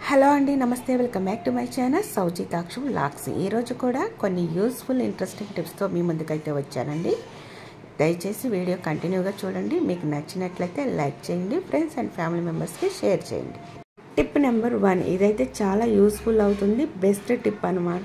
hello అండి నమస్తే welcome back to my channel సౌజితాక్షు లాక్స్ ఈరోజు కూడా కొన్ని యూస్ఫుల్ ఇంట్రెస్టింగ్ టిప్స్తో మీ ముందుకైతే వచ్చానండి దయచేసి వీడియో కంటిన్యూగా చూడండి మీకు నచ్చినట్లయితే లైక్ చేయండి ఫ్రెండ్స్ అండ్ ఫ్యామిలీ మెంబర్స్కి షేర్ చేయండి టిప్ నెంబర్ వన్ ఇదైతే చాలా యూస్ఫుల్ అవుతుంది బెస్ట్ టిప్ అనమాట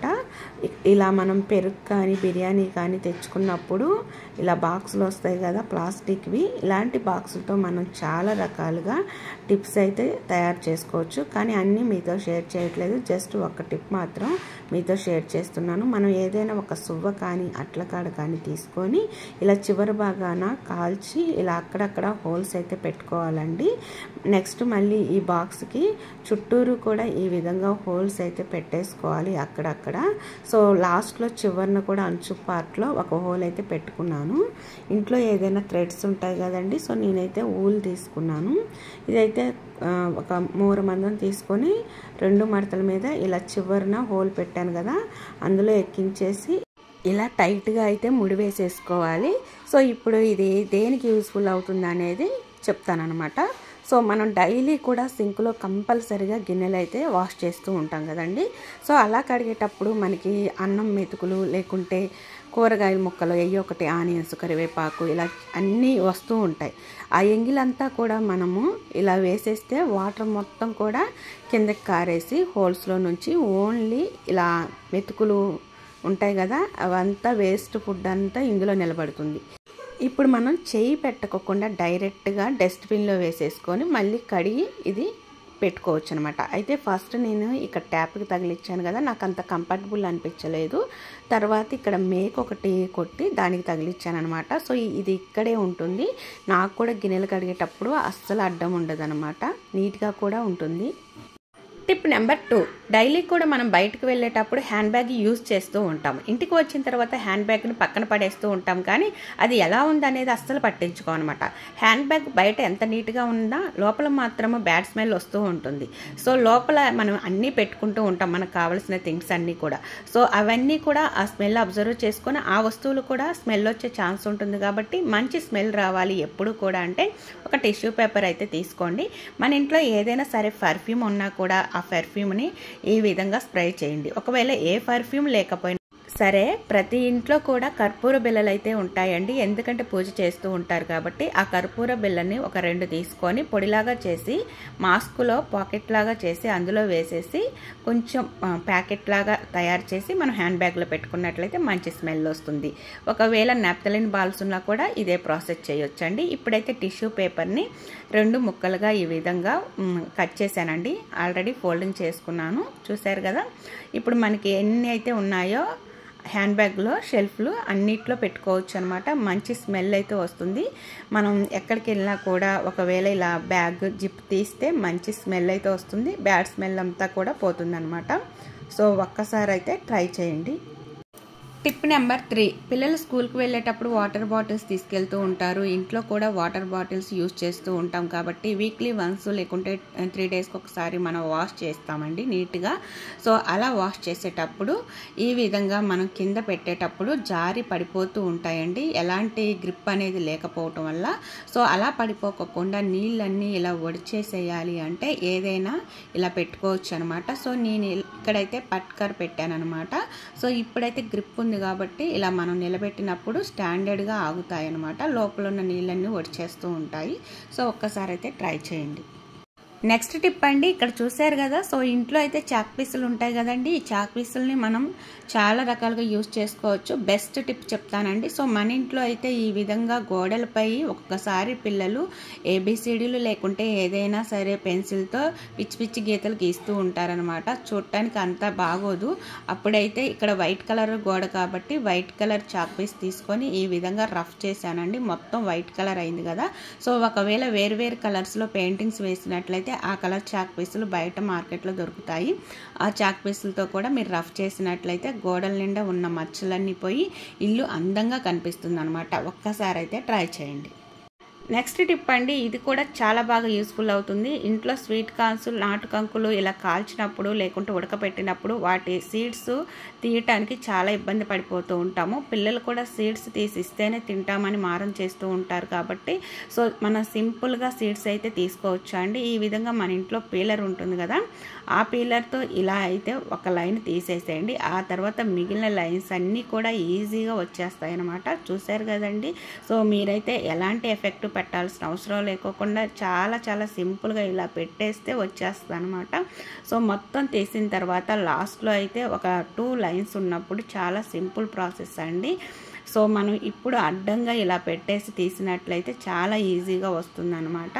ఇలా మనం పెరుగు కానీ బిర్యానీ కానీ తెచ్చుకున్నప్పుడు ఇలా బాక్సులు వస్తాయి కదా ప్లాస్టిక్వి ఇలాంటి బాక్సులతో మనం చాలా రకాలుగా టిప్స్ అయితే తయారు చేసుకోవచ్చు కానీ అన్నీ మీతో షేర్ చేయట్లేదు జస్ట్ ఒక టిప్ మాత్రం మీతో షేర్ చేస్తున్నాను మనం ఏదైనా ఒక సువ్వ కానీ అట్లకాడ కానీ తీసుకొని ఇలా చివరి భాగాన కాల్చి ఇలా అక్కడక్కడ హోల్స్ అయితే పెట్టుకోవాలండి నెక్స్ట్ మళ్ళీ ఈ బాక్స్కి చుట్టూరు కూడా ఈ విధంగా హోల్స్ అయితే పెట్టేసుకోవాలి అక్కడక్కడ సో లాస్ట్లో చివరిన కూడా అంచు పార్ట్లో ఒక హోల్ అయితే పెట్టుకున్నాను ఇంట్లో ఏదైనా థ్రెడ్స్ ఉంటాయి కదండి సో నేనైతే ఊల్ తీసుకున్నాను ఇదైతే ఒక మూర మందం తీసుకొని రెండు మడతల మీద ఇలా చివరిన హోల్ పెట్టాను కదా అందులో ఎక్కించేసి ఇలా టైట్గా అయితే ముడి వేసేసుకోవాలి సో ఇప్పుడు ఇది దేనికి యూస్ఫుల్ అవుతుంది అనేది చెప్తానమాట సో మనం డైలీ కూడా సింక్లో కంపల్సరిగా గిన్నెలు అయితే వాష్ చేస్తూ ఉంటాం కదండి సో అలా కడిగేటప్పుడు మనకి అన్నం మెతుకులు లేకుంటే కూరగాయల ముక్కలు అయ్యి ఒకటి ఆనియన్స్ కరివేపాకు ఇలా అన్నీ వస్తూ ఉంటాయి ఆ ఎంగిలంతా కూడా మనము ఇలా వేసేస్తే వాటర్ మొత్తం కూడా కిందకి కారేసి హోల్స్లో నుంచి ఓన్లీ ఇలా మెతుకులు ఉంటాయి కదా అవంతా వేస్ట్ ఫుడ్ అంతా ఇందులో నిలబడుతుంది ఇప్పుడు మనం చేయి పెట్టకోకుండా డైరెక్ట్గా డస్ట్బిన్లో వేసేసుకొని మళ్ళీ కడిగి ఇది పెట్టుకోవచ్చు అనమాట అయితే ఫస్ట్ నేను ఇక్కడ ట్యాప్కి తగిలిచ్చాను కదా నాకు అంత కంఫర్టబుల్ అనిపించలేదు తర్వాత ఇక్కడ మేక్ ఒకటి కొట్టి దానికి తగిలిచ్చాను అనమాట సో ఇది ఇక్కడే ఉంటుంది నాకు కూడా గిన్నెలు కడిగేటప్పుడు అస్సలు అడ్డం ఉండదు అనమాట నీట్గా కూడా ఉంటుంది టిప్ నెంబర్ టూ డైలీ కూడా మనం బయటకు వెళ్ళేటప్పుడు హ్యాండ్ బ్యాగ్ యూజ్ చేస్తూ ఉంటాం ఇంటికి వచ్చిన తర్వాత హ్యాండ్ బ్యాగ్ని పక్కన పడేస్తూ ఉంటాం కానీ అది ఎలా ఉందనేది అస్సలు పట్టించుకోనమాట హ్యాండ్ బ్యాగ్ బయట ఎంత నీట్గా ఉందా లోపల మాత్రము బ్యాడ్ స్మెల్ వస్తూ ఉంటుంది సో లోపల మనం అన్నీ పెట్టుకుంటూ ఉంటాం మనకు కావాల్సిన థింగ్స్ అన్నీ కూడా సో అవన్నీ కూడా ఆ స్మెల్ అబ్జర్వ్ చేసుకొని ఆ వస్తువులు కూడా స్మెల్ వచ్చే ఛాన్స్ ఉంటుంది కాబట్టి మంచి స్మెల్ రావాలి ఎప్పుడు కూడా అంటే ఒక టిష్యూ పేపర్ అయితే తీసుకోండి మన ఇంట్లో ఏదైనా సరే పర్ఫ్యూమ్ ఉన్నా కూడా ఆ పర్ఫ్యూమ్ని ఈ విధంగా స్ప్రే చేయండి ఒకవేళ ఏ పర్ఫ్యూమ్ లేకపోయినా సరే ప్రతి ఇంట్లో కూడా కర్పూర బిళ్ళలు అయితే ఉంటాయండి ఎందుకంటే పూజ చేస్తూ ఉంటారు కాబట్టి ఆ కర్పూర బిళ్ళని ఒక రెండు తీసుకొని పొడిలాగా చేసి మాస్కులో పాకెట్ లాగా చేసి అందులో వేసేసి కొంచెం ప్యాకెట్ లాగా తయారు చేసి మనం హ్యాండ్ బ్యాగ్లో పెట్టుకున్నట్లయితే మంచి స్మెల్ వస్తుంది ఒకవేళ నాప్తలిన్ బాల్స్ ఉన్నా కూడా ఇదే ప్రాసెస్ చేయొచ్చండి ఇప్పుడైతే టిష్యూ పేపర్ని రెండు ముక్కలుగా ఈ విధంగా కట్ చేశానండి ఆల్రెడీ ఫోల్డింగ్ చేసుకున్నాను చూశారు కదా ఇప్పుడు మనకి ఎన్ని అయితే ఉన్నాయో హ్యాండ్ బ్యాగ్లో షెల్ఫ్లు అన్నిట్లో పెట్టుకోవచ్చు అనమాట మంచి స్మెల్ అయితే వస్తుంది మనం ఎక్కడికి వెళ్ళినా కూడా ఒకవేళ ఇలా బ్యాగ్ జిప్ తీస్తే మంచి స్మెల్ అయితే వస్తుంది బ్యాడ్ స్మెల్ అంతా కూడా పోతుందన్నమాట సో ఒక్కసారి అయితే ట్రై చేయండి టిప్ నెంబర్ త్రీ పిల్లలు స్కూల్కి వెళ్ళేటప్పుడు వాటర్ బాటిల్స్ తీసుకెళ్తూ ఉంటారు ఇంట్లో కూడా వాటర్ బాటిల్స్ యూజ్ చేస్తూ ఉంటాం కాబట్టి వీక్లీ వన్స్ లేకుంటే త్రీ డేస్కి ఒకసారి మనం వాష్ చేస్తామండి నీట్గా సో అలా వాష్ చేసేటప్పుడు ఈ విధంగా మనం కింద పెట్టేటప్పుడు జారి పడిపోతూ ఉంటాయండి ఎలాంటి గ్రిప్ అనేది లేకపోవటం వల్ల సో అలా పడిపోకుండా నీళ్ళన్నీ ఇలా ఒడిచేసేయాలి అంటే ఏదైనా ఇలా పెట్టుకోవచ్చు అనమాట సో నేను ఇక్కడైతే పట్కర్ పెట్టాను అనమాట సో ఇప్పుడైతే గ్రిప్ ఉంది కాబట్టి ఇలా మనం నిలబెట్టినప్పుడు స్టాండర్డ్గా ఆగుతాయి అనమాట లోపల ఉన్న నీళ్ళన్నీ ఒడిచేస్తూ ఉంటాయి సో ఒక్కసారి అయితే ట్రై చేయండి నెక్స్ట్ టిప్ అండి ఇక్కడ చూశారు కదా సో ఇంట్లో అయితే చాక్ పీసులు ఉంటాయి కదండి ఈ చాక్ పీసుల్ని మనం చాలా రకాలుగా యూజ్ చేసుకోవచ్చు బెస్ట్ టిప్ చెప్తానండి సో మన ఇంట్లో అయితే ఈ విధంగా గోడలపై ఒక్కొక్కసారి పిల్లలు ఏబిసిడీలు లేకుంటే ఏదైనా సరే పెన్సిల్తో పిచ్చి పిచ్చి గీతలు గీస్తూ ఉంటారనమాట చూడటానికి అంతా బాగోదు అప్పుడైతే ఇక్కడ వైట్ కలర్ గోడ కాబట్టి వైట్ కలర్ చాక్ పీస్ తీసుకొని ఈ విధంగా రఫ్ చేశానండి మొత్తం వైట్ కలర్ అయింది కదా సో ఒకవేళ వేరు వేరు కలర్స్లో పెయింటింగ్స్ వేసినట్లయితే ఆ కలర్ చాక్ పీసులు బయట మార్కెట్లో దొరుకుతాయి ఆ చాక్ పీసులతో కూడా మీరు రఫ్ చేసినట్లయితే గోడల నిండా ఉన్న మచ్చలన్నీ పోయి ఇల్లు అందంగా కనిపిస్తుంది అనమాట ఒక్కసారి అయితే ట్రై చేయండి నెక్స్ట్ టిప్ అండి ఇది కూడా చాలా బాగా యూస్ఫుల్ అవుతుంది ఇంట్లో స్వీట్ కార్న్స్ నాటు కంకులు ఇలా కాల్చినప్పుడు లేకుంటే ఉడకపెట్టినప్పుడు వాటి సీడ్స్ తీయటానికి చాలా ఇబ్బంది పడిపోతూ ఉంటాము పిల్లలు కూడా సీడ్స్ తీసి ఇస్తేనే తింటామని మారం చేస్తూ ఉంటారు కాబట్టి సో మనం సింపుల్గా సీడ్స్ అయితే తీసుకోవచ్చు అండి ఈ విధంగా మన ఇంట్లో పీలర్ ఉంటుంది కదా ఆ పీలర్తో ఇలా అయితే ఒక లైన్ తీసేసేయండి ఆ తర్వాత మిగిలిన లైన్స్ అన్నీ కూడా ఈజీగా వచ్చేస్తాయి అన్నమాట చూసారు కదండి సో మీరైతే ఎలాంటి ఎఫెక్ట్ పెట్టాల్సిన అవసరం లేకోకుండా చాలా చాలా సింపుల్గా ఇలా పెట్టేస్తే వచ్చేస్తుంది అనమాట సో మొత్తం తీసిన తర్వాత లాస్ట్లో అయితే ఒక టూ లైన్స్ ఉన్నప్పుడు చాలా సింపుల్ ప్రాసెస్ అండి సో మనం ఇప్పుడు అడ్డంగా ఇలా పెట్టేసి తీసినట్లయితే చాలా ఈజీగా వస్తుందన్నమాట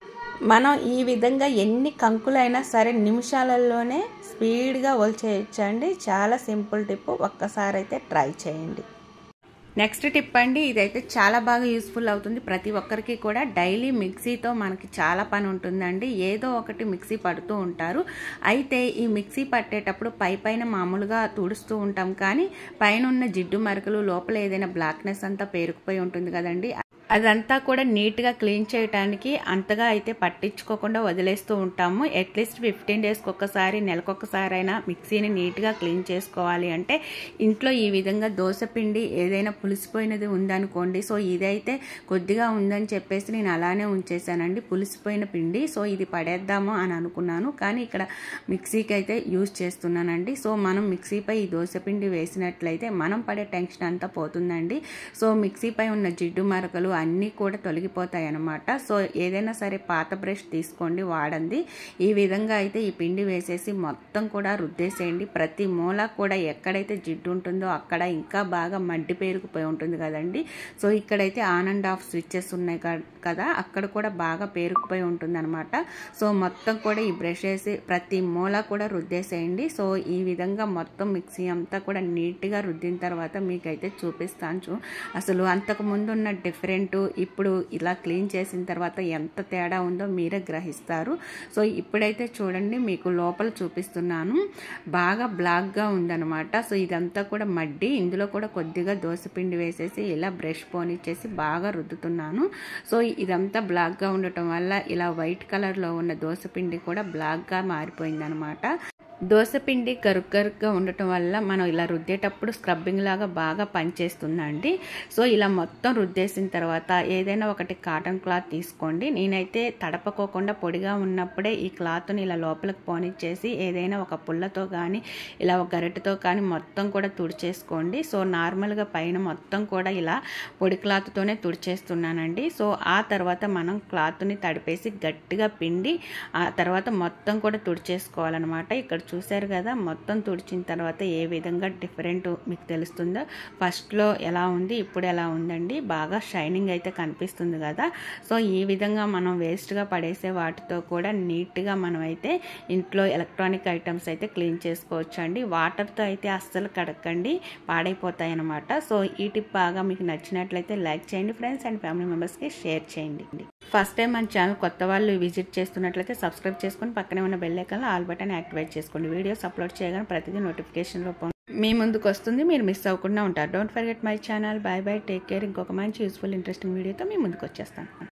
మనం ఈ విధంగా ఎన్ని కంకులైనా సరే నిమిషాలలోనే స్పీడ్గా ఒలిచేయచ్చండి చాలా సింపుల్ టిప్ ఒక్కసారి అయితే ట్రై చేయండి నెక్స్ట్ టిప్ అండి ఇదైతే చాలా బాగా యూస్ఫుల్ అవుతుంది ప్రతి ఒక్కరికి కూడా డైలీ మిక్సీతో మనకి చాలా పని ఉంటుందండి ఏదో ఒకటి మిక్సీ పడుతూ ఉంటారు అయితే ఈ మిక్సీ పట్టేటప్పుడు పై పైన మామూలుగా తుడుస్తూ ఉంటాం కానీ పైన ఉన్న జిడ్డు మరకలు లోపల ఏదైనా బ్లాక్నెస్ అంతా పేరుకుపోయి ఉంటుంది కదండి అదంతా కూడా నీట్గా క్లీన్ చేయడానికి అంతగా అయితే పట్టించుకోకుండా వదిలేస్తూ ఉంటాము అట్లీస్ట్ ఫిఫ్టీన్ డేస్కి ఒక్కసారి నెలకొకసారి అయినా మిక్సీని నీట్గా క్లీన్ చేసుకోవాలి అంటే ఇంట్లో ఈ విధంగా దోశ పిండి ఏదైనా పులిసిపోయినది ఉందనుకోండి సో ఇదైతే కొద్దిగా ఉందని చెప్పేసి నేను అలానే ఉంచేసానండి పులిసిపోయిన పిండి సో ఇది పడేద్దాము అని అనుకున్నాను కానీ ఇక్కడ మిక్సీకి అయితే యూజ్ చేస్తున్నానండి సో మనం మిక్సీపై ఈ దోశ పిండి వేసినట్లయితే మనం పడే టెన్షన్ అంతా పోతుందండి సో మిక్సీపై ఉన్న జిడ్డు మరకలు అన్నీ కూడా తొలగిపోతాయి అన్నమాట సో ఏదైనా సరే పాత బ్రష్ తీసుకోండి వాడండి ఈ విధంగా అయితే ఈ పిండి వేసేసి మొత్తం కూడా రుద్దేసేయండి ప్రతి మూల కూడా ఎక్కడైతే జిడ్డు ఉంటుందో అక్కడ ఇంకా బాగా మడ్డి పేరుకుపోయి ఉంటుంది కదండి సో ఇక్కడైతే ఆన్ అండ్ ఆఫ్ స్విచ్చెస్ ఉన్నాయి కదా అక్కడ కూడా బాగా పేరుకుపోయి ఉంటుంది అనమాట సో మొత్తం కూడా ఈ బ్రష్ వేసి ప్రతి మూల కూడా రుద్దేసేయండి సో ఈ విధంగా మొత్తం మిక్సీ అంతా కూడా నీట్గా రుద్దిన తర్వాత మీకైతే చూపిస్తాను అసలు అంతకు ముందు ఉన్న డిఫరెంట్ ఇప్పుడు ఇలా క్లీన్ చేసిన తర్వాత ఎంత తేడా ఉందో మీరే గ్రహిస్తారు సో ఇప్పుడైతే చూడండి మీకు లోపల చూపిస్తున్నాను బాగా బ్లాక్గా ఉందన్నమాట సో ఇదంతా కూడా మడ్డి ఇందులో కూడా కొద్దిగా దోశపిండి వేసేసి ఇలా బ్రష్ పోనిచ్చేసి బాగా రుద్దుతున్నాను సో ఇదంతా బ్లాక్గా ఉండటం వల్ల ఇలా వైట్ కలర్లో ఉన్న దోశపిండి కూడా బ్లాక్గా మారిపోయిందనమాట దోశపిండి కరుక్ కరుగ్గా ఉండటం వల్ల మనం ఇలా రుద్దేటప్పుడు స్క్రబ్బింగ్ లాగా బాగా పనిచేస్తుందండి సో ఇలా మొత్తం రుద్దేసిన తర్వాత ఏదైనా ఒకటి కాటన్ క్లాత్ తీసుకోండి నేనైతే తడపకోకుండా పొడిగా ఉన్నప్పుడే ఈ క్లాత్ని ఇలా లోపలికి పోనిచ్చేసి ఏదైనా ఒక పుల్లతో కానీ ఇలా ఒక గరిటెతో కానీ మొత్తం కూడా తుడిచేసుకోండి సో నార్మల్గా పైన మొత్తం కూడా ఇలా పొడి క్లాత్తోనే తుడిచేస్తున్నానండి సో ఆ తర్వాత మనం క్లాత్ని తడిపేసి గట్టిగా పిండి ఆ తర్వాత మొత్తం కూడా తుడిచేసుకోవాలన్నమాట ఇక్కడ చూశారు కదా మొత్తం తుడిచిన తర్వాత ఏ విధంగా డిఫరెంట్ మీకు తెలుస్తుందో ఫస్ట్లో ఎలా ఉంది ఇప్పుడు ఎలా ఉందండి బాగా షైనింగ్ అయితే కనిపిస్తుంది కదా సో ఈ విధంగా మనం వేస్ట్గా పడేసే వాటితో కూడా నీట్గా మనం అయితే ఇంట్లో ఎలక్ట్రానిక్ ఐటమ్స్ అయితే క్లీన్ చేసుకోవచ్చు అండి వాటర్తో అయితే అస్సలు కడకండి పాడైపోతాయి అనమాట సో ఈ టిప్ బాగా మీకు నచ్చినట్లయితే లైక్ చేయండి ఫ్రెండ్స్ అండ్ ఫ్యామిలీ మెంబర్స్కి షేర్ చేయండి ఫస్ట్ టైం మన ఛానల్ కొత్త వాళ్ళు విజిట్ చేస్తున్నట్లయితే సబ్స్క్రైబ్ చేసుకొని పక్కనే ఉన్న బెల్ ఐకాన్లో ఆల్ బటన్ యాక్టివేట్ చేసుకోండి వీడియోస్ అప్లోడ్ చేయగానే ప్రతిదీ నోటిఫికేషన్ రూపం మీ ముందుకు వస్తుంది మీరు మిస్ అవ్వకుండా ఉంటారు don't forget my channel bye bye take care ఇంకొక మంచి యూస్ఫుల్ ఇంట్రెస్టింగ్ వీడియోతో మీ ముందుకు వచ్చేస్తాను